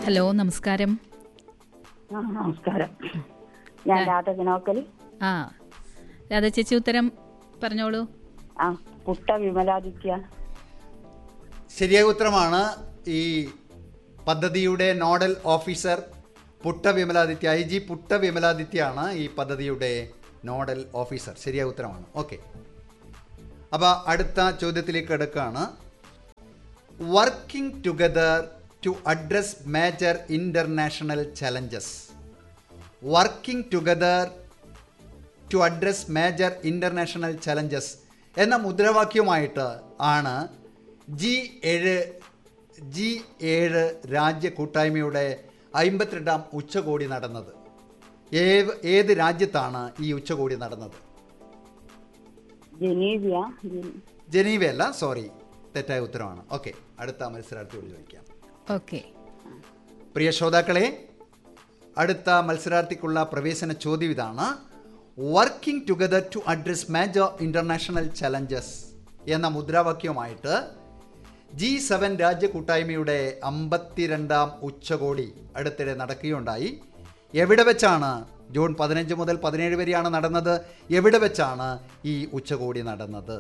Hello നമസ്കാരം ആ നമസ്കാരം ഞാൻ രാധ വിനോക്കൽ ആ രാധ ചേച്ചി ഉത്തരം പറഞ്ഞോളൂ ആ പുട്ട വിമലാദിത്യ ശരിയായ ഉത്തരമാണ് ഈ പദ്ധതിയുടെ nodal officer Putta Vimaladitya I G Putta വിമലാദിത്യയാണ് ഈ പദ്ധതിയുടെ നോഡൽ ഓഫീസർ ശരിയായ ഉത്തരമാണ് ഓക്കെ അപ്പോൾ അടുത്ത ചോദ്യത്തിലേക്ക് എടുക്കുകയാണ് working together to address major international challenges working together to address major international challenges എന്ന മുദ്രാവാക്യവുമായിട്ട് ആണ് ജി ഏഴ് ജി ഏഴ് രാജ്യ കൂട്ടായ്മയുടെ അമ്പത്തിരണ്ടാം ഉച്ചകോടി നടന്നത് ഏത് ഏത് രാജ്യത്താണ് ഈ ഉച്ചകോടി നടന്നത് ജനീവിയ ജെ- ജനീവയല്ല സോറി തെറ്റായ ഉത്തരവാണ് ഓക്കെ അടുത്ത മത്സരാർത്ഥിയോട് ചോദിക്കാം ഓക്കെ പ്രിയ ശ്രോതാക്കളെ അടുത്ത മത്സരാർത്ഥിക്കുള്ള പ്രവേശന ചോദ്യം ഇതാണ് working together to address major international challenges എന്ന മുദ്രാവാക്യവുമായിട്ട് ജി സെവൻ രാജ്യ കൂട്ടായ്മയുടെ അമ്പത്തിരണ്ടാം ഉച്ചകോടി അടുത്തിടെ നടക്കുകയുണ്ടായി എവിടെ വെച്ചാണ് ജൂൺ പതിനഞ്ച് മുതൽ പതിനേഴ് വരെയാണ് നടന്നത് എവിടെ വെച്ചാണ് ഈ ഉച്ചകോടി നടന്നത്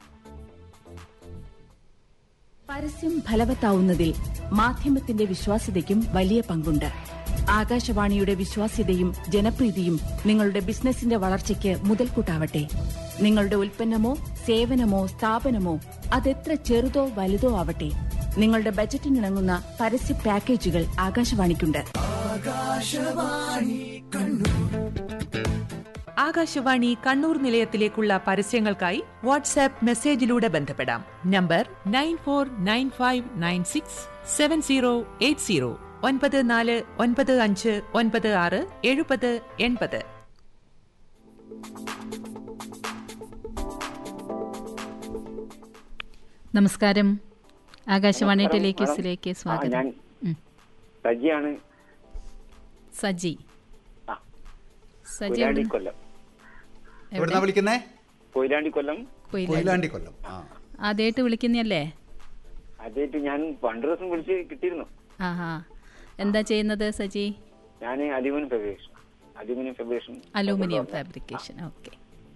പരസ്യം ഫലവത്താവുന്നതിൽ മാധ്യമത്തിന്റെ വിശ്വാസ്യതയ്ക്കും വലിയ പങ്കുണ്ട് ആകാശവാണിയുടെ വിശ്വാസ്യതയും ജനപ്രീതിയും നിങ്ങളുടെ ബിസിനസിന്റെ വളർച്ചയ്ക്ക് മുതൽക്കൂട്ടാവട്ടെ നിങ്ങളുടെ ഉൽപ്പന്നമോ സേവനമോ സ്ഥാപനമോ അതെത്ര ചെറുതോ വലുതോ ആവട്ടെ നിങ്ങളുടെ ബജറ്റിനിണങ്ങുന്ന പരസ്യ പാക്കേജുകൾ ആകാശവാണിക്കുണ്ട് ആകാശവാണി കണ്ണൂർ നിലയത്തിലേക്കുള്ള പരസ്യങ്ങൾക്കായി വാട്സാപ്പ് മെസ്സേജിലൂടെ ബന്ധപ്പെടാം number nine four nine five nine six seven zero eight zero ഒൻപത് നാല് ഒൻപത് അഞ്ച് ഒൻപത് ആറ് എഴുപത് എൺപത് നമസ്കാരം ആകാശവാണി നമസ്കാരം, ടെലിക്യൂസിലേക്ക് മാഡം. ആ, സ്വാഗതം ഞാൻ ഉം. സജിയാണ് സജി ആ, സജി കൊയിലാണ്ടി എവിടുന്ന്? കൊല്ലം എവിടുന്നാ വിളിക്കുന്നേ കൊയിലാണ്ടി കൊല്ലം കൊയിലാണ്ടി. കൊയിലാണ്ടി കൊല്ലം ആ ആദ്യമായിട്ട് വിളിക്കുന്നല്ലേ അതായിട്ട് ഞാൻ പണ്ട് ദിവസം വിളിച്ച് കിട്ടിയിരുന്നു ആഹാ എന്താ ചെയ്യുന്നത് സജി ഞാൻ aluminium fabrication aluminium fabrication aluminium fabrication okay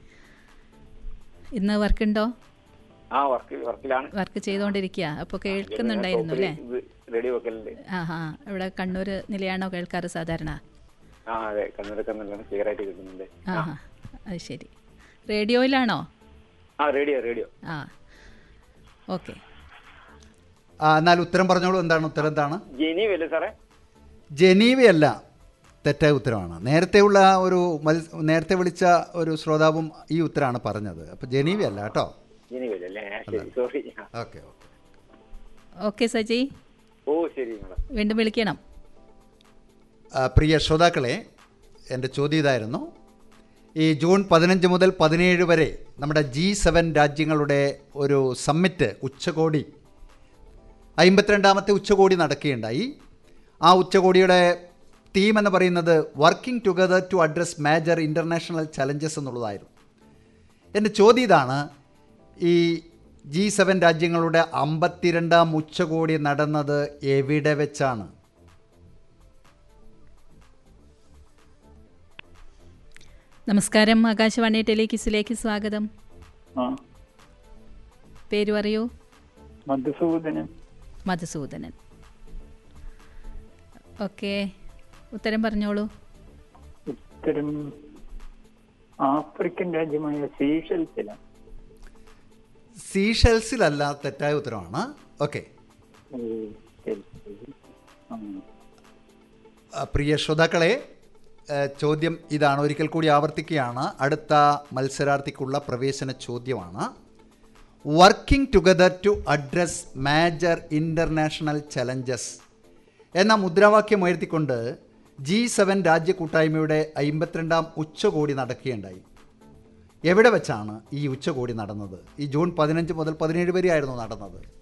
ഇന്ന് വർക്കുണ്ടോ ആ വർക്ക് വർക്കിലാണ് വർക്ക് ചെയ്തുകൊണ്ടിരിക്കുക അപ്പോൾ കേൾക്കുന്നുണ്ടായിരുന്നു അല്ലേ റേഡിയോ വെക്കലുണ്ട് ആഹാ ഇവിടെ കണ്ണൂർ നിലയാണോ കേൾക്കാറ് സാധാരണ ആ അതെ കണ്ണൂരൊക്കെ നല്ലോണം ക്ലിയർ ആയിട്ട് കിട്ടുന്നുണ്ട് ആഹാ അത് ശരി റേഡിയോയിലാണോ ആ റേഡിയോ റേഡിയോ ആ ഓക്കെ ആ എന്നാൽ ഉത്തരം പറഞ്ഞോളൂ എന്താണ് ഉത്തരം എന്താണ് ജനീവല്ലേ സാറേ ജനീവയല്ല തെറ്റായ ഉത്തരമാണ് നേരത്തെയുള്ള ഒരു മത്സ നേരത്തെ വിളിച്ച ഒരു ശ്രോതാവും ഈ ഉത്തരമാണ് പറഞ്ഞത് അപ്പോൾ ജനീവയല്ല കേട്ടോ ജനീവല്ലേ അല്ലേ ആ, ശരി sorry okay okay okay Saji ഓ ശരി മാഡം വീണ്ടും വിളിക്കണം ആ, പ്രിയ ശ്രോതാക്കളെ എൻ്റെ ചോദ്യം ഇതായിരുന്നു ഈ ജൂൺ പതിനഞ്ച് മുതൽ പതിനേഴ് വരെ നമ്മുടെ ജി സെവൻ രാജ്യങ്ങളുടെ ഒരു സമ്മിറ്റ് ഉച്ചകോടി അമ്പത്തിരണ്ടാമത്തെ ഉച്ചകോടി നടക്കുകയുണ്ടായി ആ ഉച്ചകോടിയുടെ തീം എന്ന് പറയുന്നത് working together to address major international challenges എന്നുള്ളതായിരുന്നു എൻ്റെ ചോദ്യം ഇതാണ് ഈ ജി സെവൻ രാജ്യങ്ങളുടെ അമ്പത്തിരണ്ടാം ഉച്ചകോടി നടന്നത് എവിടെ വെച്ചാണ് നമസ്കാരം ആകാശവാണി ടെലിക്യൂസിലേക്ക് സ്വാഗതം ആ പേര് പറയൂ മധുസൂദനൻ മധുസൂദനൻ ഓക്കെ ഉത്തരം പറഞ്ഞോളൂ ഉത്തരം ആഫ്രിക്കൻ രാജ്യമായ സീഷൽസിലാണ് സീഷെൽസിലല്ല തെറ്റായ ഉത്തരമാണ് ഓക്കെ ഓ, ശരി, ശരി. ആ. ആ, പ്രിയ ശ്രോതാക്കളെ ആ, ചോദ്യം ഇതാണ് ഒരിക്കൽ കൂടി ആവർത്തിക്കുകയാണ് അടുത്ത മത്സരാർത്ഥിക്കുള്ള പ്രവേശന ചോദ്യമാണ് working together to address major international challenges എന്ന മുദ്രാവാക്യം ഉയർത്തിക്കൊണ്ട് ജി സെവൻ രാജ്യ കൂട്ടായ്മയുടെ അമ്പത്തിരണ്ടാം ഉച്ചകോടി നടക്കുകയുണ്ടായി എവിടെ വെച്ചാണ് ഈ ഉച്ചകോടി നടന്നത് ഈ ജൂൺ പതിനഞ്ച് മുതൽ പതിനേഴ് വരെയായിരുന്നു നടന്നത്